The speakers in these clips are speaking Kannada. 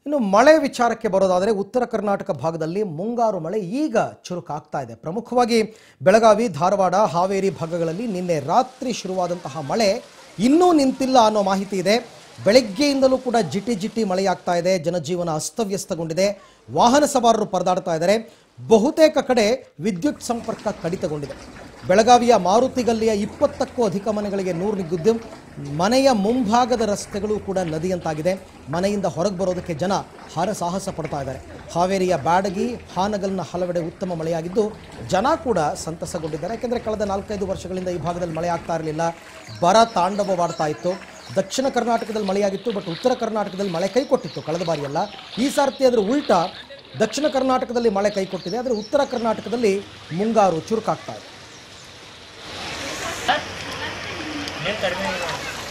ಇನ್ನು ಮಳೆ ವಿಚಾರಕ್ಕೆ ಬರೋದಾದರೆ ಉತ್ತರ ಕರ್ನಾಟಕ ಭಾಗದಲ್ಲಿ ಮುಂಗಾರು ಮಳೆ ಈಗ ಚುರುಕಾಗ್ತಾ ಇದೆ ಪ್ರಮುಖವಾಗಿ ಬೆಳಗಾವಿ ಧಾರವಾಡ ಹಾವೇರಿ ಭಾಗಗಳಲ್ಲಿ ನಿನ್ನೆ ರಾತ್ರಿ ಶುರುವಾದಂತಹ ಮಳೆ ಇನ್ನೂ ನಿಂತಿಲ್ಲ ಅನ್ನೋ ಮಾಹಿತಿ ಇದೆ ಬೆಳಗ್ಗೆಯಿಂದಲೂ ಕೂಡ ಜಿಟಿ ಜಿಟಿ ಮಳೆಯಾಗ್ತಾ ಇದೆ ಜನಜೀವನ ಅಸ್ತವ್ಯಸ್ತಗೊಂಡಿದೆ ವಾಹನ ಸವಾರರು ಪರದಾಡ್ತಾ ಇದ್ದಾರೆ ಬಹುತೇಕ ಕಡೆ ವಿದ್ಯುತ್ ಸಂಪರ್ಕ ಕಡಿತಗೊಂಡಿದೆ ಬೆಳಗಾವಿಯ ಮಾರುತಿ ಗಲ್ಲಿಯ ಇಪ್ಪತ್ತಕ್ಕೂ ಅಧಿಕ ಮನೆಗಳಿಗೆ ನೂರು ನುಗ್ಗಿದ್ದು ಮನೆಯ ಮುಂಭಾಗದ ರಸ್ತೆಗಳು ಕೂಡ ನದಿಯಂತಾಗಿದೆ ಮನೆಯಿಂದ ಹೊರಗೆ ಬರೋದಕ್ಕೆ ಜನ ಹರಸಾಹಸ ಪಡ್ತಾ ಇದ್ದಾರೆ ಹಾವೇರಿಯ ಬ್ಯಾಡಗಿ ಹಾನಗಲ್ನ ಹಲವೆಡೆ ಉತ್ತಮ ಮಳೆಯಾಗಿದ್ದು ಜನ ಕೂಡ ಸಂತಸಗೊಂಡಿದ್ದಾರೆ ಯಾಕೆಂದರೆ ಕಳೆದ ನಾಲ್ಕೈದು ವರ್ಷಗಳಿಂದ ಈ ಭಾಗದಲ್ಲಿ ಮಳೆ ಆಗ್ತಾ ಇರಲಿಲ್ಲ ಬರ ತಾಂಡವವಾಡ್ತಾ ಇತ್ತು ದಕ್ಷಿಣ ಕರ್ನಾಟಕದಲ್ಲಿ ಮಳೆಯಾಗಿತ್ತು ಬಟ್ ಉತ್ತರ ಕರ್ನಾಟಕದಲ್ಲಿ ಮಳೆ ಕೈ ಕೊಟ್ಟಿತ್ತು ಕಳೆದ ಬಾರಿಯಲ್ಲ ಈ ಸಾರ್ತಿ ಅದರ ಉಲ್ಟಾ ದಕ್ಷಿಣ ಕರ್ನಾಟಕದಲ್ಲಿ ಮಳೆ ಕೈ ಕೊಟ್ಟಿದೆ ಆದರೆ ಉತ್ತರ ಕರ್ನಾಟಕದಲ್ಲಿ ಮುಂಗಾರು ಚುರುಕಾಗ್ತಾ ಇದೆ ನೀರು ಕಡಿಮೆ ಇಲ್ಲ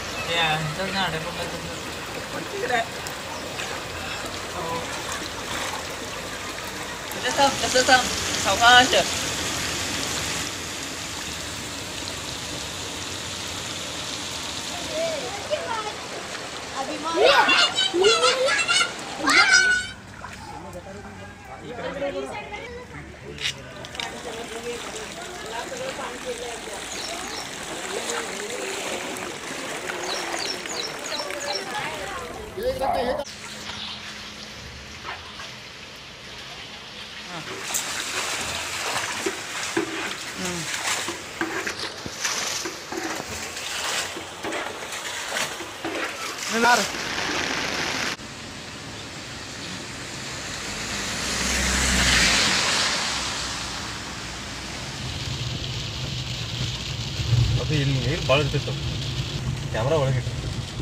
ಅದು ಇಲ್ಲಿ ನೀರು ಭಾಳ ಇರ್ತಿತ್ತು ಕ್ಯಾಮ್ರಾ ಒಳಗಿಟ್ಟು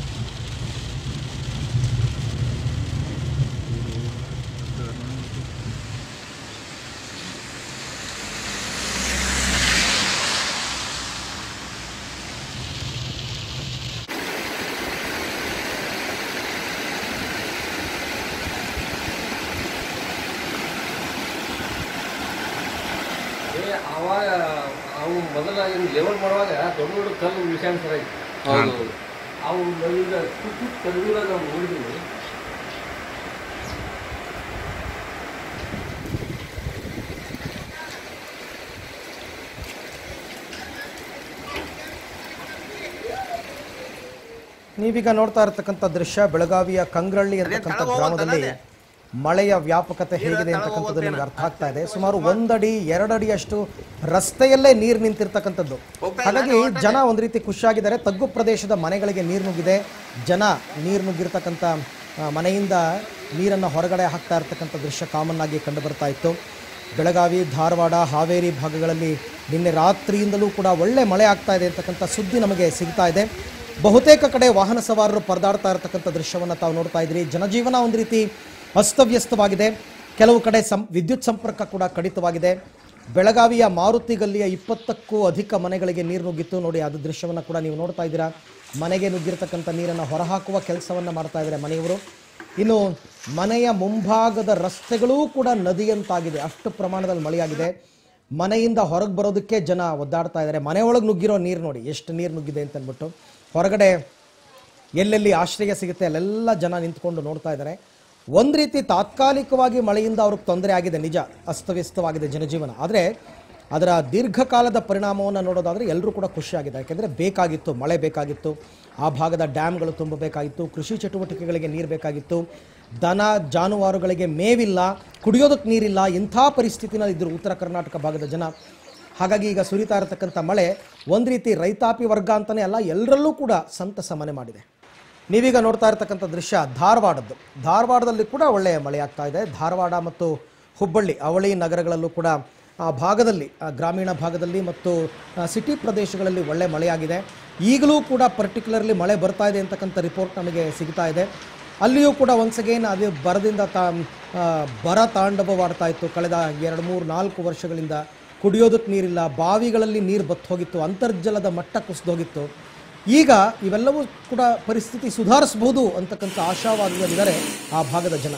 ಏ ಅವಾಗ ಅವು ಮೊದಲ ಲೆವೆಲ್ ಮಾಡುವಾಗ ದೊಡ್ಡ ದೊಡ್ಡ ಕಲ್ಲು ವಿಷಾಣ ಸರ ಹೌದು ಅವು ಈಗ ತುತ್ತು ಕರ್ಗಿಲ್ಲ ನಾವು ನೋಡಿದ್ವಿ ನೀವೀಗ ನೋಡ್ತಾ ಇರತಕ್ಕಂಥ ದೃಶ್ಯ ಬೆಳಗಾವಿಯ ಕಂಗ್ರಳ್ಳಿ ಅಂತಕ್ಕಂಥ ಗ್ರಾಮದಲ್ಲಿ ಮಳೆಯ ವ್ಯಾಪಕತೆ ಹೇಗಿದೆ ಅಂತಕ್ಕಂಥದ್ದು ನಿಮ್ಗೆ ಅರ್ಥ ಆಗ್ತಾ ಇದೆ ಸುಮಾರು ಒಂದಡಿ ಎರಡಡಿಯಷ್ಟು ರಸ್ತೆಯಲ್ಲೇ ನೀರು ನಿಂತಿರ್ತಕ್ಕಂಥದ್ದು ಹಾಗಾಗಿ ಜನ ಒಂದು ರೀತಿ ಖುಷಿಯಾಗಿದ್ದಾರೆ ತಗ್ಗು ಪ್ರದೇಶದ ಮನೆಗಳಿಗೆ ನೀರು ನುಗ್ಗಿದೆ ಜನ ನೀರು ನುಗ್ಗಿರ್ತಕ್ಕಂಥ ಆ, ಮನೆಯಿಂದ ನೀರನ್ನು ಹೊರಗಡೆ ಹಾಕ್ತಾ ಇರ್ತಕ್ಕಂಥ ದೃಶ್ಯ ಕಾಮನ್ ಆಗಿ ಕಂಡು ಬರ್ತಾ ಇತ್ತು ಬೆಳಗಾವಿ ಧಾರವಾಡ ಹಾವೇರಿ ಭಾಗಗಳಲ್ಲಿ ನಿನ್ನೆ ರಾತ್ರಿಯಿಂದಲೂ ಕೂಡ ಒಳ್ಳೆ ಮಳೆ ಆಗ್ತಾ ಇದೆ ಅಂತಕ್ಕಂಥ ಸುದ್ದಿ ನಮಗೆ ಸಿಗ್ತಾ ಇದೆ ಬಹುತೇಕ ಕಡೆ ವಾಹನ ಸವಾರರು ಪರದಾಡ್ತಾ ಇರತಕ್ಕಂಥ ದೃಶ್ಯವನ್ನು ತಾವು ನೋಡ್ತಾ ಇದ್ರಿ ಜನಜೀವನ ಒಂದು ರೀತಿ ಅಸ್ತವ್ಯಸ್ತವಾಗಿದೆ ಕೆಲವು ಕಡೆ ಸಂ ವಿದ್ಯುತ್ ಸಂಪರ್ಕ ಕೂಡ ಕಡಿತವಾಗಿದೆ ಬೆಳಗಾವಿಯ ಮಾರುತಿ ಗಲ್ಲಿಯ ಇಪ್ಪತ್ತಕ್ಕೂ ಅಧಿಕ ಮನೆಗಳಿಗೆ ನೀರು ನುಗ್ಗಿತ್ತು ನೋಡಿ ಅದು ದೃಶ್ಯವನ್ನು ಕೂಡ ನೀವು ನೋಡ್ತಾ ಇದ್ದೀರಾ ಮನೆಗೆ ನುಗ್ಗಿರ್ತಕ್ಕಂಥ ನೀರನ್ನು ಹೊರಹಾಕುವ ಕೆಲಸವನ್ನು ಮಾಡ್ತಾ ಇದ್ದಾರೆ ಮನೆಯವರು ಇನ್ನು ಮನೆಯ ಮುಂಭಾಗದ ರಸ್ತೆಗಳೂ ಕೂಡ ನದಿಯಂತಾಗಿದೆ ಅಷ್ಟು ಪ್ರಮಾಣದಲ್ಲಿ ಮಳೆಯಾಗಿದೆ ಮನೆಯಿಂದ ಹೊರಗೆ ಬರೋದಕ್ಕೆ ಜನ ಒದ್ದಾಡ್ತಾ ಇದ್ದಾರೆ ಮನೆಯೊಳಗೆ ನುಗ್ಗಿರೋ ನೀರು ನೋಡಿ ಎಷ್ಟು ನೀರು ನುಗ್ಗಿದೆ ಅಂತ ಅಂದ್ಬಿಟ್ಟು ಹೊರಗಡೆ ಎಲ್ಲೆಲ್ಲಿ ಆಶ್ರಯ ಸಿಗುತ್ತೆ ಅಲ್ಲೆಲ್ಲ ಜನ ನಿಂತ್ಕೊಂಡು ನೋಡ್ತಾ ಇದ್ದಾರೆ ಒಂದು ರೀತಿ ತಾತ್ಕಾಲಿಕವಾಗಿ ಮಳೆಯಿಂದ ಅವ್ರಿಗೆ ತೊಂದರೆ ಆಗಿದೆ ನಿಜ ಅಸ್ತವ್ಯಸ್ತವಾಗಿದೆ ಜನಜೀವನ ಆದರೆ ಅದರ ದೀರ್ಘಕಾಲದ ಪರಿಣಾಮವನ್ನು ನೋಡೋದಾದರೆ ಎಲ್ಲರೂ ಕೂಡ ಖುಷಿಯಾಗಿದೆ ಯಾಕೆಂದರೆ ಬೇಕಾಗಿತ್ತು ಮಳೆ ಬೇಕಾಗಿತ್ತು ಆ ಭಾಗದ ಡ್ಯಾಮ್ಗಳು ತುಂಬಬೇಕಾಗಿತ್ತು ಕೃಷಿ ಚಟುವಟಿಕೆಗಳಿಗೆ ನೀರು ಬೇಕಾಗಿತ್ತು ದನ ಜಾನುವಾರುಗಳಿಗೆ ಮೇವಿಲ್ಲ ಕುಡಿಯೋದಕ್ಕೆ ನೀರಿಲ್ಲ ಇಂಥ ಪರಿಸ್ಥಿತಿನಲ್ಲಿ ಇದ್ದರು ಉತ್ತರ ಕರ್ನಾಟಕ ಭಾಗದ ಜನ ಹಾಗಾಗಿ ಈಗ ಸುರಿತಾ ಇರತಕ್ಕಂಥ ಮಳೆ ಒಂದು ರೀತಿ ರೈತಾಪಿ ವರ್ಗ ಅಂತಲೇ ಅಲ್ಲ ಎಲ್ಲರಲ್ಲೂ ಕೂಡ ಸಂತಸ ಮನೆ ಮಾಡಿದೆ ನೀವೀಗ ನೋಡ್ತಾ ಇರತಕ್ಕಂಥ ದೃಶ್ಯ ಧಾರವಾಡದ್ದು ಧಾರವಾಡದಲ್ಲಿ ಕೂಡ ಒಳ್ಳೆಯ ಮಳೆ ಆಗ್ತಾ ಇದೆ ಧಾರವಾಡ ಮತ್ತು ಹುಬ್ಬಳ್ಳಿ ಅವಳಿ ನಗರಗಳಲ್ಲೂ ಕೂಡ ಆ ಭಾಗದಲ್ಲಿ ಆ ಗ್ರಾಮೀಣ ಭಾಗದಲ್ಲಿ ಮತ್ತು ಆ, ಸಿಟಿ ಪ್ರದೇಶಗಳಲ್ಲಿ ಒಳ್ಳೆ ಮಳೆಯಾಗಿದೆ ಈಗಲೂ ಕೂಡ ಪರ್ಟಿಕ್ಯುಲರ್ಲಿ ಮಳೆ ಬರ್ತಾ ಇದೆ ಅಂತಕ್ಕಂಥ ರಿಪೋರ್ಟ್ ನಮಗೆ ಸಿಗ್ತಾ ಇದೆ ಅಲ್ಲಿಯೂ ಕೂಡ ಒನ್ಸ್ ಅಗೇನ್ ಅದು ಬರದಿಂದ ತಾ ಆ, ಬರ ತಾಂಡವವಾಡ್ತಾ ಇತ್ತು ಕಳೆದ ಎರಡು ಮೂರು ನಾಲ್ಕು ವರ್ಷಗಳಿಂದ ಕುಡಿಯೋದಕ್ಕೆ ನೀರಿಲ್ಲ ಬಾವಿಗಳಲ್ಲಿ ನೀರು ಬತ್ತು ಹೋಗಿತ್ತು ಅಂತರ್ಜಲದ ಮಟ್ಟ ಕುಸಿದೋಗಿತ್ತು ಈಗ ಇವೆಲ್ಲವೂ ಕೂಡ ಪರಿಸ್ಥಿತಿ ಸುಧಾರಿಸಬಹುದು ಅಂತಕ್ಕಂಥ ಆಶಾವಾದದಲ್ಲಿದ್ದಾರೆ ಆ ಭಾಗದ ಜನ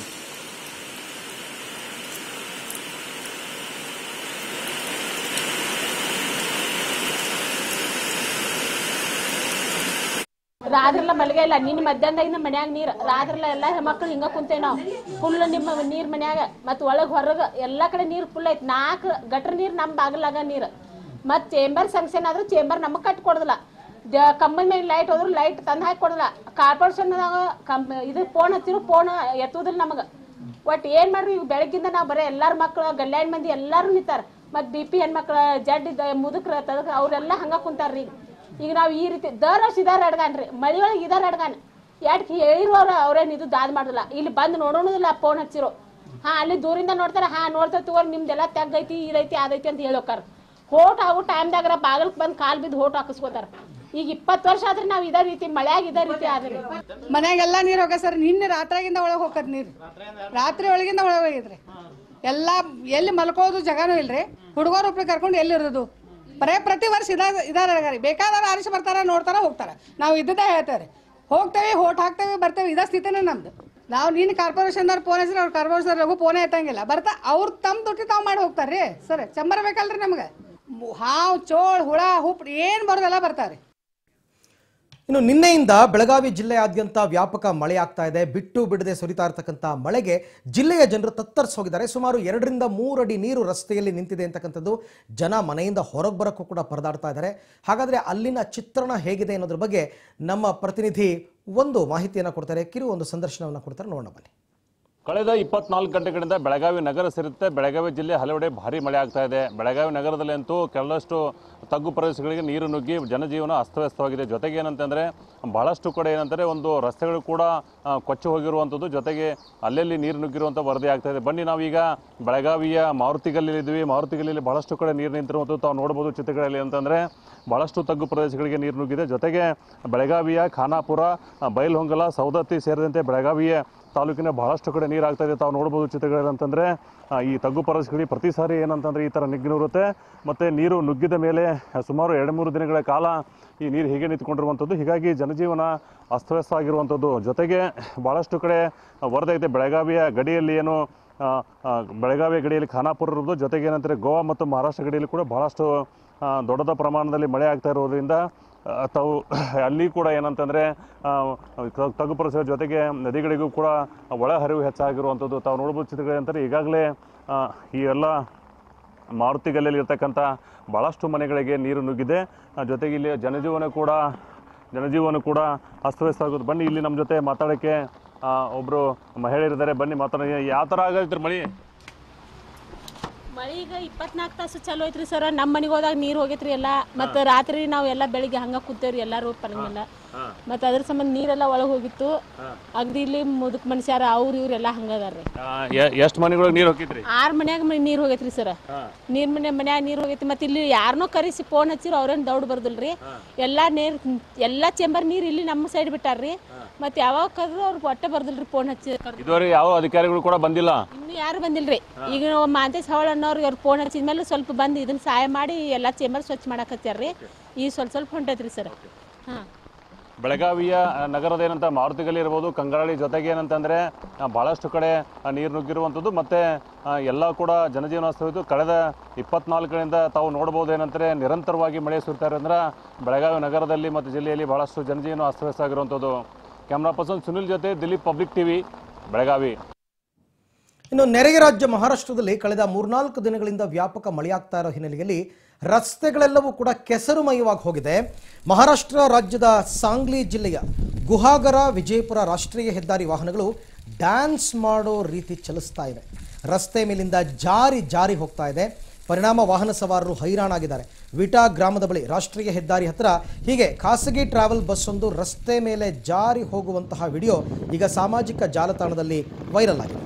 ರಾತ್ರಿಲ್ಲ ಮಲ್ಗೆ ಇಲ್ಲ ನಿನ್ನ ಮಧ್ಯಾಹ್ನದಿಂದ ಮನ್ಯಾಗ ನೀರ್ ರಾತ್ರಿಲ್ಲ ಎಲ್ಲಾ ಹೆಣ್ಮಕ್ಳು ಹಿಂಗ ಕುಂತೇವ್ ನಾವು ಫುಲ್ ನಿಮ್ಮ ನೀರ್ ಮನ್ಯಾಗ ಮತ್ ಒಳಗ್ ಹೊರಗ ಎಲ್ಲಾ ಕಡೆ ನೀರ್ ಫುಲ್ ಐತ್ ನಾಲ್ಕು ಗಟ್ರ ನೀರ್ ನಮ್ ಬಾಗಲಾಗ ನೀರ್ ಮತ್ ಚೇಂಬರ್ ಸಂಕ್ಷನ್ ಆದ್ರೂ ಚೇಂಬರ್ ನಮಗ್ ಕಟ್ಟಿ ಕೊಡದಿಲ್ಲ ಕಂಬದ ಮೇಲೆ ಲೈಟ್ ಹೋದ್ರು ಲೈಟ್ ತಂದ್ ಹಾಕಿ ಕೊಡಲ್ಲ ಕಾರ್ಪೊರೇಷನ್ ಕಂ ಇದು ಫೋನ್ ಹಚ್ಚಿರು ಫೋನ್ ಎತ್ತುದಿಲ್ಲ ನಮಗ ಒಟ್ ಏನ್ ಮಾಡ್ರಿ ಈಗ ಬೆಳಗ್ಗಿಂದ ನಾವ್ ಬರೀ ಎಲ್ಲಾರ ಮಕ್ಳು ಗಲ್ಯಾಣ ಮಂದಿ ಎಲ್ಲಾರು ನಿಂತಾರ ಮತ್ ಬಿ ಪಿ ಹೆಣ್ಮಕ್ಳ ಜಡ್ ಇದ್ದ ಮುದುಕ್ರ ತದಕ ಅವ್ರೆಲ್ಲ ಹಂಗ ಕುಂತಾರ್ರಿ ಈಗ ಈಗ ನಾವ್ ಈ ರೀತಿ ದರ್ ವರ್ಷ ಇದಾರ ಅಡ್ಗಾನ್ರಿ ಮಳಿ ಒಳಗೆ ಇದಾರ ಅಡ್ಗಾನ್ ಯಾಕೆ ಹೇಳಿರೋರು ಅವ್ರೇನ್ ಇದು ದಾದ್ ಮಾಡುದಿಲ್ಲ ಇಲ್ಲಿ ಬಂದ್ ನೋಡೋಣದಿಲ್ಲ ಫೋನ್ ಹಚ್ಚಿರೋ ಹಾ ಅಲ್ಲಿ ದೂರಿಂದ ನೋಡ್ತಾರ ಹಾ ನೋಡ್ತಾ ತಗೋರಿ ನಿಮ್ದೆಲ್ಲ ತೆಗ್ಗೈತಿ ಇದೈತಿ ಅದೈತಿ ಅಂತ ಹೇಳೋಕಾರ ಹೋಟ್ ಆಗೋ ಟೈಮ್ದಾಗ್ರ ಬಾಗಲ್ಕ್ ಬಂದ್ ಕಾಲ್ ಬಿದ್ದು ಹೋಟ್ ಹಾಕಿಸ್ಕೋತಾರ ಈಗ ಇಪ್ಪತ್ತು ವರ್ಷ ಆದ್ರೆ ನಾವ್ ಇದೇ ರೀತಿ ಮಳ್ಯಾಗ ಇದೇ ರೀತಿ ಆದ್ರಿ ಮನ್ಯಾಗೆಲ್ಲ ನೀರು ಹೋಗ ಸರ್ ನಿನ್ನೆ ರಾತ್ರಿಯಾಗಿಂದ ಒಳಗೆ ಹೋಗದ್ ನೀರು ರಾತ್ರಿ ಒಳಗಿಂದ ಒಳಗೆ ಹೋಗಿದ್ರಿ ಎಲ್ಲ ಎಲ್ಲಿ ಮಲ್ಕೋದು ಜಗನೂ ಇಲ್ರಿ ಹುಡುಗರು ಒಬ್ರು ಕರ್ಕೊಂಡು ಎಲ್ಲಿರೋದು ಬರೇ ಪ್ರತಿ ವರ್ಷ ಇದ ಇದಾರ ಬೇಕಾದ್ರೆ ಆರಿಸಿ ಬರ್ತಾರ ನೋಡ್ತಾರ ಹೋಗ್ತಾರ ನಾವು ಇದ್ದದೇ ಹೇಳ್ತೇವೆ ಹೋಗ್ತೇವೆ ಹೋಟ್ ಹಾಕ್ತೇವೆ ಬರ್ತೇವೆ ಇದ ಸ್ಥಿತಿನೇ ನಮ್ದು ನಾವು ನೀನು ಕಾರ್ಪೊರೇಷನ್ದವ್ರು ಫೋನ್ ಹಚ್ಚಿದ್ರೆ ಅವ್ರು ಕಾರ್ಪೊರೇಷನ್ ಲಘು ಫೋನೇ ಎತ್ತಂಗಿಲ್ಲ ಬರ್ತಾ ಅವ್ರು ತಮ್ಮ ದುಡ್ಡು ತಾವು ಮಾಡಿ ಹೋಗ್ತಾರ್ರಿ ಸರ್ ಚಂಬರ್ ಬೇಕಲ್ರಿ ನಮ್ಗೆ ಹಾವು ಚೋಳ್ ಹುಳ ಹುಪ್ ಏನು ಬರೋದೆಲ್ಲ ಬರ್ತಾರೆ ಇನ್ನು ನಿನ್ನೆಯಿಂದ ಬೆಳಗಾವಿ ಜಿಲ್ಲೆಯಾದ್ಯಂತ ವ್ಯಾಪಕ ಮಳೆಯಾಗ್ತಾ ಇದೆ ಬಿಟ್ಟು ಬಿಡದೆ ಸುರಿತಾ ಇರತಕ್ಕಂಥ ಮಳೆಗೆ ಜಿಲ್ಲೆಯ ಜನರು ತತ್ತರಿಸಿ ಹೋಗಿದ್ದಾರೆ ಸುಮಾರು ಎರಡರಿಂದ ಮೂರು ಅಡಿ ನೀರು ರಸ್ತೆಯಲ್ಲಿ ನಿಂತಿದೆ ಅಂತಕ್ಕಂಥದ್ದು ಜನ ಮನೆಯಿಂದ ಹೊರಗೆ ಬರೋಕ್ಕೂ ಕೂಡ ಪರದಾಡ್ತಾ ಇದ್ದಾರೆ ಹಾಗಾದರೆ ಅಲ್ಲಿನ ಚಿತ್ರಣ ಹೇಗಿದೆ ಅನ್ನೋದ್ರ ಬಗ್ಗೆ ನಮ್ಮ ಪ್ರತಿನಿಧಿ ಒಂದು ಮಾಹಿತಿಯನ್ನು ಕೊಡ್ತಾರೆ ಕಿರು ಒಂದು ಸಂದರ್ಶನವನ್ನು ಕೊಡ್ತಾರೆ ನೋಡೋಣ ಬನ್ನಿ ಕಳೆದ ಇಪ್ಪತ್ನಾಲ್ಕು ಗಂಟೆಗಳಿಂದ ಬೆಳಗಾವಿ ನಗರ ಸೇರುತ್ತೆ ಬೆಳಗಾವಿ ಜಿಲ್ಲೆ ಹಲವೆಡೆ ಭಾರಿ ಮಳೆ ಆಗ್ತಾ ಇದೆ ಬೆಳಗಾವಿ ನಗರದಲ್ಲಿ ಅಂತೂ ಕೆಲವಷ್ಟು ತಗ್ಗು ಪ್ರದೇಶಗಳಿಗೆ ನೀರು ನುಗ್ಗಿ ಜನಜೀವನ ಅಸ್ತವ್ಯಸ್ತವಾಗಿದೆ ಜೊತೆಗೆ ಏನಂತಂದರೆ ಬಹಳಷ್ಟು ಕಡೆ ಏನಂದರೆ ಒಂದು ರಸ್ತೆಗಳು ಕೂಡ ಆ, ಕೊಚ್ಚಿ ಹೋಗಿರುವಂಥದ್ದು ಜೊತೆಗೆ ಅಲ್ಲಲ್ಲಿ ನೀರು ನುಗ್ಗಿರುವಂಥ ವರದಿ ಆಗ್ತಾ ಇದೆ ಬನ್ನಿ ನಾವೀಗ ಬೆಳಗಾವಿಯ ಮಾರುತಿಗಲ್ಲಿ ಇದ್ವಿ ಮಾರುತಿಗಲ್ಲಿ ಬಹಳಷ್ಟು ಕಡೆ ನೀರು ನಿಂತಿರುವಂಥದ್ದು ತಾವು ನೋಡ್ಬೋದು ಚಿತ್ರಗಳಲ್ಲಿ ಅಂತಂದರೆ ಬಹಳಷ್ಟು ತಗ್ಗು ಪ್ರದೇಶಗಳಿಗೆ ನೀರು ನುಗ್ಗಿದೆ ಜೊತೆಗೆ ಬೆಳಗಾವಿಯ ಖಾನಾಪುರ ಆ, ಬೈಲಹೊಂಗಲ ಸೌದತ್ತಿ ಸೇರಿದಂತೆ ಬೆಳಗಾವಿಯ ತಾಲೂಕಿನ ಬಹಳಷ್ಟು ಕಡೆ ನೀರು ಆಗ್ತಾ ಇದೆ ತಾವು ನೋಡ್ಬೋದು ಚಿತ್ರಗಳಲ್ಲಿ ಅಂತಂದರೆ ಆ, ಈ ತಗ್ಗು ಪ್ರದೇಶಗಳಿಗೆ ಪ್ರತಿ ಸಾರಿ ಏನಂತಂದರೆ ಈ ಥರ ನಿಗ್ಗಿರುತ್ತೆ ಮತ್ತು ನೀರು ನುಗ್ಗಿದ ಮೇಲೆ ಸುಮಾರು ಎರಡು ಮೂರು ದಿನಗಳ ಕಾಲ ಈ ನೀರು ಹೀಗೆ ನಿಂತ್ಕೊಂಡಿರುವಂಥದ್ದು ಹೀಗಾಗಿ ಜನಜೀವನ ಅಸ್ತವ್ಯಸ್ತ ಆಗಿರುವಂಥದ್ದು ಜೊತೆಗೆ ಭಾಳಷ್ಟು ಕಡೆ ವರದಿ ಐತೆ ಬೆಳಗಾವಿಯ ಗಡಿಯಲ್ಲಿ ಏನು ಆ, ಆ, ಬೆಳಗಾವಿಯ ಗಡಿಯಲ್ಲಿ ಖಾನಾಪುರ ಇರೋದು ಜೊತೆಗೆ ಏನಂತಾರೆ ಗೋವಾ ಮತ್ತು ಮಹಾರಾಷ್ಟ್ರ ಗಡಿಯಲ್ಲಿ ಕೂಡ ಬಹಳಷ್ಟು ಆ, ದೊಡ್ಡದ ಪ್ರಮಾಣದಲ್ಲಿ ಮಳೆ ಆಗ್ತಾ ಇರೋದ್ರಿಂದ ಆ, ತಾವು ಅಲ್ಲಿ ಕೂಡ ಏನಂತಂದರೆ ತಗ್ಗು ಪರಿಸರ ಜೊತೆಗೆ ನದಿಗಳಿಗೂ ಕೂಡ ಒಳಹರಿವು ಹೆಚ್ಚಾಗಿರುವಂಥದ್ದು ತಾವು ನೋಡ್ಬೋದು ಚಿತ್ರಗಳು ಅಂತಾರೆ ಈಗಾಗಲೇ ಆ, ಈ ಎಲ್ಲ ಮಾರುತಿಗಲ್ಲಲ್ಲಿ ಇರ್ತಕ್ಕಂಥ ಭಾಳಷ್ಟು ಮನೆಗಳಿಗೆ ನೀರು ನುಗ್ಗಿದೆ ಆ, ಜೊತೆಗೆ ಇಲ್ಲಿ ಜನಜೀವನ ಕೂಡ ಜನಜೀವನ ಕೂಡ ಅಸ್ತವ್ಯಸ್ತ ಆಗೋದು ಬನ್ನಿ ಇಲ್ಲಿ ನಮ್ಮ ಜೊತೆ ಮಾತಾಡೋಕ್ಕೆ ಒಬ್ಬರು ಮಹಿಳೆಯರಿದ್ದಾರೆ ಬನ್ನಿ ಮಾತಾಡೋಕೆ ಯಾವ ಥರ ಆಗೈತ್ರಿ ಮಳೆ ಮಳಿ ಈಗ ಇಪ್ಪತ್ನಾಲ್ಕು ತಾಸು ಚಲೋ ಐತ್ರಿ ಸರ್ ನಮ್ಮ ಮನೆಗೆ ಹೋದಾಗ ನೀರು ಹೋಗೈತ್ರಿ ಎಲ್ಲ ಮತ್ತು ರಾತ್ರಿ ನಾವು ಎಲ್ಲ ಬೆಳಿಗ್ಗೆ ಹಂಗ ಕೂತೇವ್ರಿ ಎಲ್ಲಾರು ಪರಂಗಿಲ್ಲ ಮತ್ತು ಅದ್ರ ಸಂಬಂಧ ನೀರೆಲ್ಲ ಒಳಗೆ ಹೋಗಿತ್ತು ಅಗದಿ ಇಲ್ಲಿ ಮುದುಕ್ ಮನುಷ್ಯರ ಅವ್ರು ಇವ್ರೆಲ್ಲ ಹಂಗದಾರ್ರಿ ಎಷ್ಟು ಮನೆಗಳಿಗೆ ನೀರು ಹೋಗಿದ್ರಿ ಆರ್ ಮನ್ಯಾಗ ಮ- ನೀರ್ ಹೋಗೈತ್ರಿ ಸರ್ ನೀರ್ ಮನೆ ಮನ್ಯಾಗ ನೀರ್ ಹೋಗೈತಿ ಮತ್ತೆ ಇಲ್ಲಿ ಯಾರನ್ನೋ ಕರೆಸಿ ಫೋನ್ ಹಚ್ಚಿರ ಅವ್ರೇನ್ ದೌಡ್ ಬರ್ದಿಲ್ರಿ ಎಲ್ಲಾ ನೀರ್ ಎಲ್ಲಾ ಚೇಂಬರ್ ನೀರ್ ಇಲ್ಲಿ ನಮ್ಮ ಸೈಡ್ ಬಿಟ್ಟಾರ್ರಿ ಮತ್ತೆ ಯಾವಾಗ ಕರೆದ್ರು ಅವ್ರಿಗೆ ಹೊಟ್ಟೆ ಬರ್ದಿಲ್ರಿ ಫೋನ್ ಹಚ್ಚಿ ಕರ್ದು. ಇದುವರೆಗೆ ಯಾವ ಅಧಿಕಾರಿಗಳು ಕೂಡ ಬಂದಿಲ್ಲ ಇನ್ನು ಯಾರು ಬಂದಿಲ್ರಿ ಈಗ ಮಾಂತೇಶ್ ಹವಳ ಅನ್ನೋರ್ಗೆ ಅವ್ರು ಫೋನ್ ಹಚ್ಚಿದ ಮೇಲೆ ಸ್ವಲ್ಪ ಬಂದು ಇದನ್ನ ಸಹಾಯ ಮಾಡಿ ಎಲ್ಲಾ ಚೇಂಬರ್ ಸ್ವಚ್ಛ ಮಾಡಾಕತ್ಯಾರ್ರಿ ಈಗ ಸ್ವಲ್ಪ ಸ್ವಲ್ಪ ಹೊಂಟೈತ್ರಿ ಸರ್ ಹಾಂ ಬೆಳಗಾವಿಯ ಆ, ನಗರದ ಏನಂತ ಮಾರುತಿಗಲ್ಲಿ ಇರ್ಬೋದು ಕಂಗಾಳಿ ಜೊತೆಗೆ ಏನಂತಂದರೆ ಭಾಳಷ್ಟು ಕಡೆ ಆ, ನೀರು ನುಗ್ಗಿರುವಂಥದ್ದು ಮತ್ತು ಎಲ್ಲ ಕೂಡ ಜನಜೀವನ ಅಸ್ತವ್ಯಸ್ತು ಕಳೆದ ಇಪ್ಪತ್ನಾಲ್ಕರಿಂದ ತಾವು ನೋಡ್ಬೋದು ಏನಂದರೆ ನಿರಂತರವಾಗಿ ಮಳೆ ಸುರಿತಾ ಇರೋದ್ರಿಂದ ಬೆಳಗಾವಿ ನಗರದಲ್ಲಿ ಮತ್ತು ಜಿಲ್ಲೆಯಲ್ಲಿ ಭಾಳಷ್ಟು ಜನಜೀವನ ಅಸ್ತವ್ಯಸ್ತ ಆಗಿರುವಂಥದ್ದು ಕ್ಯಾಮ್ರಾ ಪರ್ಸನ್ ಸುನಿಲ್ ಜೊತೆ ದಿಲೀಪ್ ಪಬ್ಲಿಕ್ ಟಿವಿ ಬೆಳಗಾವಿ ಇನ್ನು ನೆರೆಯ ರಾಜ್ಯ ಮಹಾರಾಷ್ಟ್ರದಲ್ಲಿ ಕಳೆದ ಮೂರ್ನಾಲ್ಕು ದಿನಗಳಿಂದ ವ್ಯಾಪಕ ಮಳೆಯಾಗ್ತಾ ಇರೋ ಹಿನ್ನೆಲೆಯಲ್ಲಿ ರಸ್ತೆಗಳೆಲ್ಲವೂ ಕೂಡ ಕೆಸರುಮಯವಾಗಿ ಹೋಗಿದೆ ಮಹಾರಾಷ್ಟ್ರ ರಾಜ್ಯದ ಸಾಂಗ್ಲಿ ಜಿಲ್ಲೆಯ ಗುಹಾಗರ ವಿಜಯಪುರ ರಾಷ್ಟ್ರೀಯ ಹೆದ್ದಾರಿ ವಾಹನಗಳು ಡ್ಯಾನ್ಸ್ ಮಾಡೋ ರೀತಿ ಚಲಿಸ್ತಾ ಇವೆ ರಸ್ತೆ ಮೇಲಿಂದ ಜಾರಿ ಜಾರಿ ಹೋಗ್ತಾ ಇದೆ ಪರಿಣಾಮ ವಾಹನ ಸವಾರರು ಹೈರಾಣಾಗಿದ್ದಾರೆ ವಿಟಾ ಗ್ರಾಮದ ಬಳಿ ರಾಷ್ಟ್ರೀಯ ಹೆದ್ದಾರಿ ಹತ್ರ ಹೀಗೆ ಖಾಸಗಿ ಟ್ರಾವೆಲ್ ಬಸ್ ಒಂದು ರಸ್ತೆ ಮೇಲೆ ಜಾರಿ ಹೋಗುವಂತಹ ವಿಡಿಯೋ ಈಗ ಸಾಮಾಜಿಕ ಜಾಲತಾಣದಲ್ಲಿ ವೈರಲ್ ಆಗಿದೆ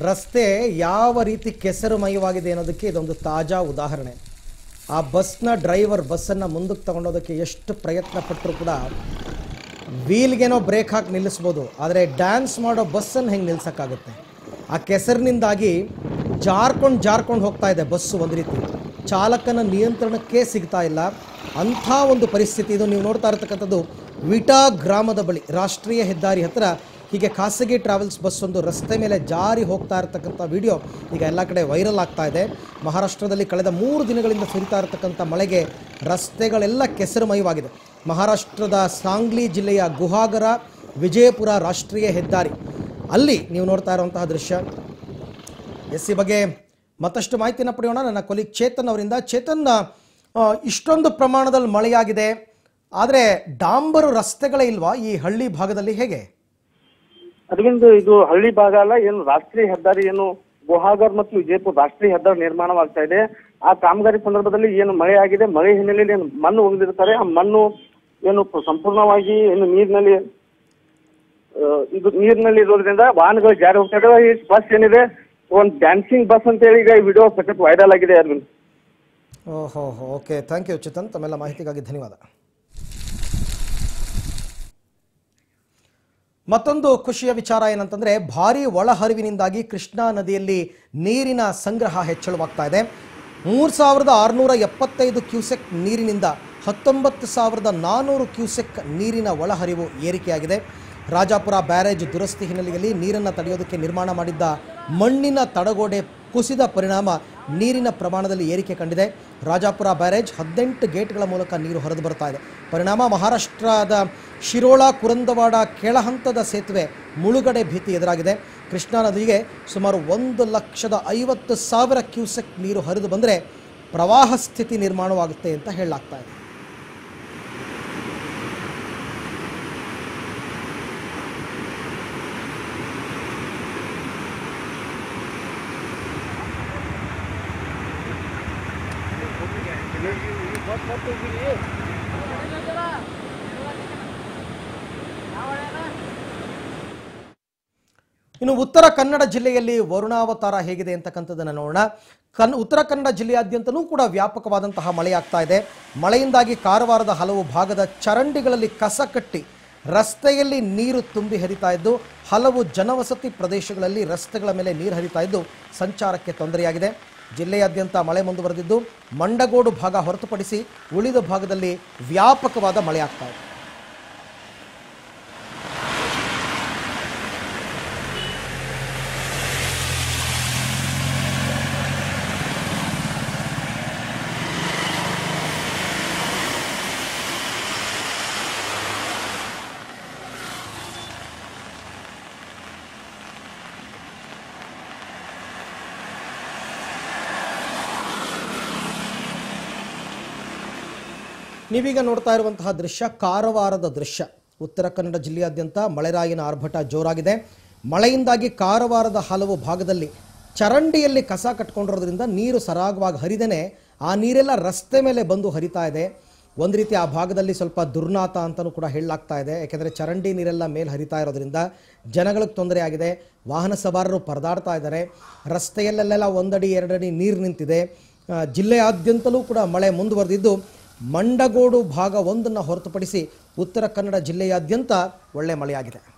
ರಸ್ತೆ ಯಾವ ರೀತಿ ಕೆಸರುಮಯವಾಗಿದೆ ಅನ್ನೋದಕ್ಕೆ ಇದೊಂದು ತಾಜಾ ಉದಾಹರಣೆ ಆ ಬಸ್ನ ಡ್ರೈವರ್ ಬಸ್ಸನ್ನು ಮುಂದಕ್ಕೆ ತಗೊಂಡೋದಕ್ಕೆ ಎಷ್ಟು ಪ್ರಯತ್ನ ಪಟ್ಟರು ಕೂಡ ವೀಲ್ಗೇನೋ ಬ್ರೇಕ್ ಹಾಕಿ ನಿಲ್ಲಿಸ್ಬೋದು ಆದರೆ ಡ್ಯಾನ್ಸ್ ಮಾಡೋ ಬಸ್ಸನ್ನು ಹೆಂಗೆ ನಿಲ್ಸೋಕ್ಕಾಗುತ್ತೆ ಆ ಕೆಸರಿನಿಂದಾಗಿ ಜಾರ್ಕೊಂಡು ಜಾರ್ಕೊಂಡು ಹೋಗ್ತಾ ಇದೆ ಬಸ್ಸು ಒಂದು ರೀತಿ ಚಾಲಕನ ನಿಯಂತ್ರಣಕ್ಕೆ ಸಿಗ್ತಾ ಇಲ್ಲ ಅಂಥ ಒಂದು ಪರಿಸ್ಥಿತಿ ಇದು ನೀವು ನೋಡ್ತಾ ಇರತಕ್ಕಂಥದ್ದು ವಿಟಾ ಗ್ರಾಮದ ಬಳಿ ರಾಷ್ಟ್ರೀಯ ಹೆದ್ದಾರಿ ಹತ್ತಿರ ಹೀಗೆ ಖಾಸಗಿ ಟ್ರಾವೆಲ್ಸ್ ಬಸ್ ಒಂದು ರಸ್ತೆ ಮೇಲೆ ಜಾರಿ ಹೋಗ್ತಾ ಇರತಕ್ಕಂಥ ವಿಡಿಯೋ ಈಗ ಎಲ್ಲ ಕಡೆ ವೈರಲ್ ಆಗ್ತಾ ಇದೆ ಮಹಾರಾಷ್ಟ್ರದಲ್ಲಿ ಕಳೆದ ಮೂರು ದಿನಗಳಿಂದ ಸುರಿತಾ ಇರತಕ್ಕಂಥ ಮಳೆಗೆ ರಸ್ತೆಗಳೆಲ್ಲ ಕೆಸರುಮಯವಾಗಿದೆ ಮಹಾರಾಷ್ಟ್ರದ ಸಾಂಗ್ಲಿ ಜಿಲ್ಲೆಯ ಗುಹಾಗರ ವಿಜಯಪುರ ರಾಷ್ಟ್ರೀಯ ಹೆದ್ದಾರಿ ಅಲ್ಲಿ ನೀವು ನೋಡ್ತಾ ಇರುವಂತಹ ದೃಶ್ಯ ಎಸ್ ಈ ಬಗ್ಗೆ ಮತ್ತಷ್ಟು ಮಾಹಿತಿಯನ್ನು ಪಡೆಯೋಣ ನನ್ನ ಕೊಲಿಗ್ ಚೇತನ್ ಅವರಿಂದ ಚೇತನ್ ಆ, ಇಷ್ಟೊಂದು ಪ್ರಮಾಣದಲ್ಲಿ ಮಳೆಯಾಗಿದೆ ಆದರೆ ಡಾಂಬರು ರಸ್ತೆಗಳೇ ಇಲ್ವಾ ಈ ಹಳ್ಳಿ ಭಾಗದಲ್ಲಿ ಹೇಗೆ ಅರವಿಂದ್ ಇದು ಹಳ್ಳಿ ಭಾಗ ಅಲ್ಲ ಏನು ರಾಷ್ಟ್ರೀಯ ಹೆದ್ದಾರಿ ಏನು ಗುಹಾಗರ್ ಮತ್ತು ವಿಜಯಪುರ ರಾಷ್ಟ್ರೀಯ ಹೆದ್ದಾರಿ ನಿರ್ಮಾಣವಾಗ್ತಾ ಇದೆ ಆ ಕಾಮಗಾರಿ ಸಂದರ್ಭದಲ್ಲಿ ಏನು ಮಳೆ ಆಗಿದೆ ಮಳೆ ಹಿನ್ನೆಲೆಯಲ್ಲಿ ಏನು ಮಣ್ಣು ಒಗೆದಿರ್ತಾರೆ ಆ ಮಣ್ಣು ಏನು ಪ- ಸಂಪೂರ್ಣವಾಗಿ ಏನು ನೀರಿನಲ್ಲಿ ಆ, ಇದು ನೀರಿನಲ್ಲಿ ಇರೋದ್ರಿಂದ ವಾಹನಗಳು ಜಾರಿ ಹೋಗ್ತಾ ಇದಾವೆ ಈ ಬಸ್ ಏನಿದೆ ಒಂದು ಡ್ಯಾನ್ಸಿಂಗ್ ಬಸ್ ಅಂತ ಹೇಳಿ ಈಗ ಈ ವಿಡಿಯೋ ಸಖತ್ ವೈರಲ್ ಆಗಿದೆ ಅರವಿಂದ್ ಓಹೋ ಓಕೆ ಥ್ಯಾಂಕ್ ಯು ಚೇತನ್ ತಮ್ಮೆಲ್ಲ ಮಾಹಿತಿಗಾಗಿ ಧನ್ಯವಾದ ಮತ್ತೊಂದು ಖುಷಿಯ ವಿಚಾರ ಏನಂತಂದ್ರೆ ಭಾರಿ ಒಳಹರಿವಿನಿಂದಾಗಿ ಕೃಷ್ಣಾ ನದಿಯಲ್ಲಿ ನೀರಿನ ಸಂಗ್ರಹ ಹೆಚ್ಚಳವಾಗ್ತಾ ಇದೆ ಮೂರು ಸಾವಿರದ ಆರುನೂರ ಎಪ್ಪತ್ತೈದು ಕ್ಯೂಸೆಕ್ ನೀರಿನಿಂದ ಹತ್ತೊಂಬತ್ತು ಸಾವಿರದ ನಾನ್ನೂರು ಕ್ಯೂಸೆಕ್ ನೀರಿನ ಒಳಹರಿವು ಏರಿಕೆಯಾಗಿದೆ ರಾಜಾಪುರ ಬ್ಯಾರೇಜ್ ದುರಸ್ತಿ ಹಿನ್ನೆಲೆಯಲ್ಲಿ ನೀರನ್ನು ತಡೆಯೋದಕ್ಕೆ ನಿರ್ಮಾಣ ಮಾಡಿದ್ದ ಮಣ್ಣಿನ ತಡಗೋಡೆ ಕುಸಿದ ಪರಿಣಾಮ ನೀರಿನ ಪ್ರಮಾಣದಲ್ಲಿ ಏರಿಕೆ ಕಂಡಿದೆ ರಾಜಾಪುರ ಬ್ಯಾರೇಜ್ ಹದಿನೆಂಟು ಗೇಟ್ಗಳ ಮೂಲಕ ನೀರು ಹರಿದು ಬರ್ತಾ ಇದೆ ಪರಿಣಾಮ ಮಹಾರಾಷ್ಟ್ರದ ಶಿರೋಳ ಕುರಂದವಾಡ ಕೆಳಹಂತದ ಸೇತುವೆ ಮುಳುಗಡೆ ಭೀತಿ ಎದುರಾಗಿದೆ ಕೃಷ್ಣಾ ನದಿಗೆ ಸುಮಾರು ಒಂದು ಲಕ್ಷದ ಐವತ್ತು ಸಾವಿರ ಕ್ಯೂಸೆಕ್ ನೀರು ಹರಿದು ಬಂದರೆ ಪ್ರವಾಹ ಸ್ಥಿತಿ ನಿರ್ಮಾಣವಾಗುತ್ತೆ ಅಂತ ಹೇಳಲಾಗ್ತಾ ಇದೆ ಇನ್ನು ಉತ್ತರ ಕನ್ನಡ ಜಿಲ್ಲೆಯಲ್ಲಿ ವರುಣಾವತಾರ ಹೇಗಿದೆ ಅಂತಕ್ಕಂಥದ್ದನ್ನು ನೋಡೋಣ ಕನ್ ಉತ್ತರ ಕನ್ನಡ ಜಿಲ್ಲೆಯಾದ್ಯಂತಲೂ ಕೂಡ ವ್ಯಾಪಕವಾದಂತಹ ಮಳೆಯಾಗ್ತಾ ಇದೆ ಮಳೆಯಿಂದಾಗಿ ಕಾರವಾರದ ಹಲವು ಭಾಗದ ಚರಂಡಿಗಳಲ್ಲಿ ಕಸ ಕಟ್ಟಿ ರಸ್ತೆಯಲ್ಲಿ ನೀರು ತುಂಬಿ ಹರಿತಾ ಇದ್ದು ಹಲವು ಜನವಸತಿ ಪ್ರದೇಶಗಳಲ್ಲಿ ರಸ್ತೆಗಳ ಮೇಲೆ ನೀರು ಹರಿತಾ ಇದ್ದು ಸಂಚಾರಕ್ಕೆ ತೊಂದರೆಯಾಗಿದೆ ಜಿಲ್ಲೆಯಾದ್ಯಂತ ಮಳೆ ಮುಂದುವರೆದಿದ್ದು ಮಂಡಗೋಡು ಭಾಗ ಹೊರತುಪಡಿಸಿ ಉಳಿದ ಭಾಗದಲ್ಲಿ ವ್ಯಾಪಕವಾದ ಮಳೆಯಾಗ್ತಾ ಇದೆ ನೀವೀಗ ನೋಡ್ತಾ ಇರುವಂತಹ ದೃಶ್ಯ ಕಾರವಾರದ ದೃಶ್ಯ ಉತ್ತರ ಕನ್ನಡ ಜಿಲ್ಲೆಯಾದ್ಯಂತ ಮಳೆರಾಯಿನ ಆರ್ಭಟ ಜೋರಾಗಿದೆ ಮಳೆಯಿಂದಾಗಿ ಕಾರವಾರದ ಹಲವು ಭಾಗದಲ್ಲಿ ಚರಂಡಿಯಲ್ಲಿ ಕಸ ಕಟ್ಕೊಂಡಿರೋದ್ರಿಂದ ನೀರು ಸರಾಗವಾಗಿ ಹರಿದೇನೆ ಆ ನೀರೆಲ್ಲ ರಸ್ತೆ ಮೇಲೆ ಬಂದು ಹರಿತಾ ಇದೆ ಒಂದು ರೀತಿ ಆ ಭಾಗದಲ್ಲಿ ಸ್ವಲ್ಪ ದುರ್ನಾತ ಅಂತಲೂ ಕೂಡ ಹೇಳಲಾಗ್ತಾ ಇದೆ ಯಾಕೆಂದರೆ ಚರಂಡಿ ನೀರೆಲ್ಲ ಮೇಲೆ ಹರಿತಾ ಇರೋದ್ರಿಂದ ಜನಗಳಿಗೆ ತೊಂದರೆ ಆಗಿದೆ ವಾಹನ ಸವಾರರು ಪರದಾಡ್ತಾ ಇದ್ದಾರೆ ರಸ್ತೆಯಲ್ಲೆಲ್ಲ ಒಂದಡಿ ಎರಡಡಿ ನೀರು ನಿಂತಿದೆ ಆ, ಜಿಲ್ಲೆಯಾದ್ಯಂತಲೂ ಕೂಡ ಮಳೆ ಮುಂದುವರೆದಿದ್ದು ಮಂಡಗೋಡು ಭಾಗ ಒಂದನ್ನು ಹೊರತುಪಡಿಸಿ ಉತ್ತರ ಕನ್ನಡ ಜಿಲ್ಲೆಯಾದ್ಯಂತ ಒಳ್ಳೆ ಮಳೆಯಾಗಿದೆ